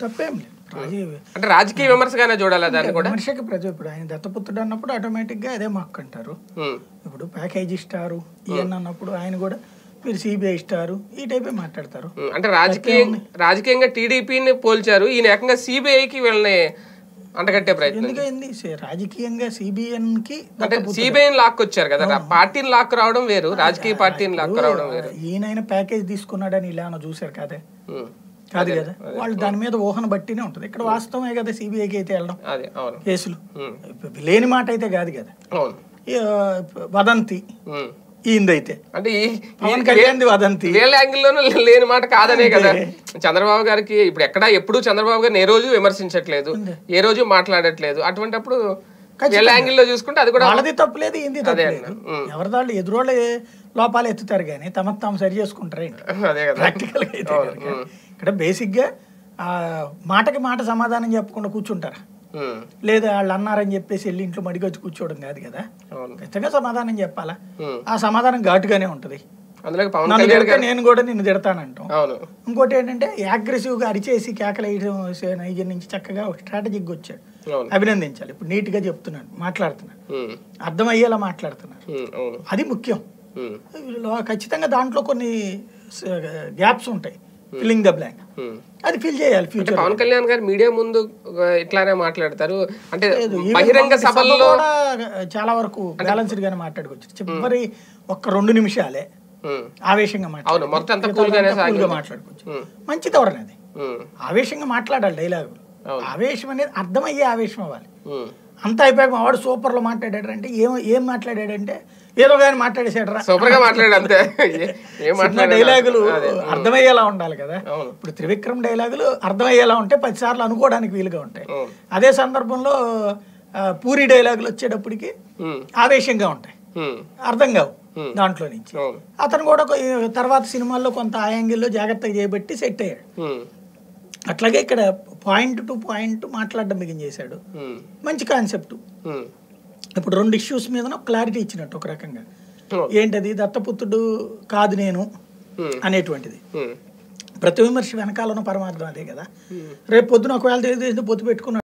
తప్పేం లేదు రాజీ అంటే రాజకీయ విమర్శగానే చూడాలా దాన్ని కూడా విమర్శకి ప్రతి ఇప్పుడు ఆయన దత్తపుత్రుడు అన్నప్పుడు ఆటోమేటిక్గా అదే మాకు అంటారు ఉమ్, ఇప్పుడు ప్యాకేజీ ఇస్తారు ఈయన అన్నప్పుడు ఆయన కూడా మీరు సిబిఐ ఇస్తారు ఈ టైపే మాట్లాడతారు ఉమ్, అంటే రాజకీయ రాజకీయంగా టీడీపీని పోల్చారు ఈయన ఏకంగా సిబిఐకి వీళ్ళని అంటగట్టే ప్రయత్నం ఎందుకైంది సే- రాజకీయంగా సిబిఎన్ కి అంటే సిబిఐని లాక్కొచ్చారు కదా రా- పార్టీని లాక్కు రావడం వేరు రాజకీయ పార్టీని లాక్కు రావడం వేరు ఈయన ప్యాకేజ్ తీసుకున్నాడని ఇలా ఏమన్నా చూశారు కదా ఉమ్, కాదు కదా వాళ్ళు దాని మీద ఊహను బట్టినే ఉంటుంది ఇక్కడ వాస్తవమే కదా సిబిఐకి అయితే వెళ్ళడం అదే అవును కేసులు ఉమ్, లేని మాట అయితే కాదు కదా అవును ఈ, ఆ, వదంతి ఉమ్. ఈందైతే అంటే ఈ పవన్ కళ్యాణ్ వదంతి వీళ్ళ యాంగిల్లోనూ లేని మాట కాదనే కదా చంద్రబాబు గారికి ఇప్పుడు ఎక్కడ ఎప్పుడు చంద్రబాబు గారిని ఏ రోజు విమర్శించట్లేదు ఏ రోజు మాట్లాడట్లేదు అటువంటిప్పుడు వీళ్ళ యాంగిల్లో చూసుకుంటే అది కూడా వాళ్ళది తప్పులేదు ఏంది తప్పులేదు అన్న. ఉమ్. ఎవరిదాళ్ళు ఎదురోళ్ళే లోపాలు ఎత్తుతారు కానీ తమ తాము సరి చేసుకుంటారు ఏంటి అదే కదా ప్రాక్టికల్ గా అయితే కనుక ఇక్కడ బేసిక్ గా ఆ, మాటకి మాట సమాధానం చెప్పకుండా కూర్చుంటారా ఉమ్, లేదా వాళ్ళు అన్నారని చెప్పేసి వెళ్ళి ఇంట్లో మడిగొచ్చి కూర్చోవడం కాదు కదా అవును ఖచ్చితంగా సమాధానం చెప్పాలా ఉమ్. ఆ సమాధానం ఘాటుగానే ఉంటది అందులో పవన్ నన్ను కళ్యాణ్ తిడితే గారు నేను కూడా నిన్ను తిడతానంటాం అవును ఇంకోటి ఏంటంటే అగ్రెసివ్ గా అరిచేసి కేకలేయడం నైజర్ నుంచి చక్కగా ఒక స్ట్రాటజిక్ వచ్చాడు అవును అభినందించాలి ఇప్పుడు నీట్ గా చెప్తున్నాను మాట్లాడుతున్నాను ఉమ్, అర్థమయ్యేలా మాట్లాడుతున్నారు ఉమ్, అవును అది ముఖ్యం ఉమ్, లో- ఖచ్చితంగా దాంట్లో కొన్ని గ్యాప్స్ ఉంటాయి ఫిల్లింగ్ ద బ్లాంక్ ఉమ్. అది ఫిల్ చేయాలి అంటే ఫ్యూచర్ పవన్ కళ్యాణ్ గారు మీడియా ముందు ఆ, ఇట్లానే మాట్లాడతారు అంటే బహిరంగ సభల్లో చాలా వరకు బ్యాలెన్స్డ్ గానే మాట్లాడుకోవచ్చు చివరి ఒక్క రెండు నిమిషాలే ఉమ్, ఆవేశంగా అవును మొత్తం అంతా మాట్లాడుకోవచ్చు కూల్ గానే కూల్గా సాగింది మాట్లాడుకోవచ్చు ఉమ్, మంచి ధోరణి అది ఉమ్, ఆవేశంగా మాట్లాడాలి డైలాగులు అవును. ఆవేశం అనేది అర్థమయ్యే ఆవేశం అవ్వాలి ఉమ్. అంత అయిపోయాక మా వాడు సూపర్లో మాట్లాడాడు అంటే ఏం ఏం మాట్లాడాడంటే ఏదో కానీ మాట్లాడేసాడు సూపర్ గా మాట్లాడాడు అంతే ఏ- ఏం మాట్లాడాడు డైలాగులు అదే. అర్థమయ్యేలా ఉండాలి కదా అవును ఇప్పుడు త్రివిక్రమ్ డైలాగులు అర్థమయ్యేలా ఉంటాయి పదిసార్లు అనుకోవడానికి వీలుగా ఉంటాయి అవును అదే సందర్భంలో ఆ, పూరి డైలాగులు వచ్చేటప్పటికి ఉమ్, ఆవేశంగా ఉంటాయి ఉమ్, అర్థం కావు Hmm. దాంట్లో నుంచి అవును అతను కూడా కొ- తర్వాత సినిమాల్లో కొంత ఆ యాంగిల్లో జాగ్రత్తగా చేయబట్టి సెట్ అయ్యాడు ఉమ్, అట్లాగే ఇక్కడ పాయింట్ టు పాయింట్ మాట్లాడడం బిగిన్ చేశాడు ఉమ్, మంచి కాన్సెప్ట్ ఉమ్, ఇప్పుడు రెండు ఇష్యూస్ మీద క్లారిటీ ఇచ్చినట్టు ఒక రకంగా అవును. ఏంటది దత్తపుత్రుడు కాదు నేను ఉమ్, అనేటువంటిది ఉమ్, ప్రతి విమర్శ వెనకాల ఉన్న పరమార్థం అదే కదా రేపు పొద్దున ఒకవేళ తెలియదు పొత్తు పెట్టుకున్నాడు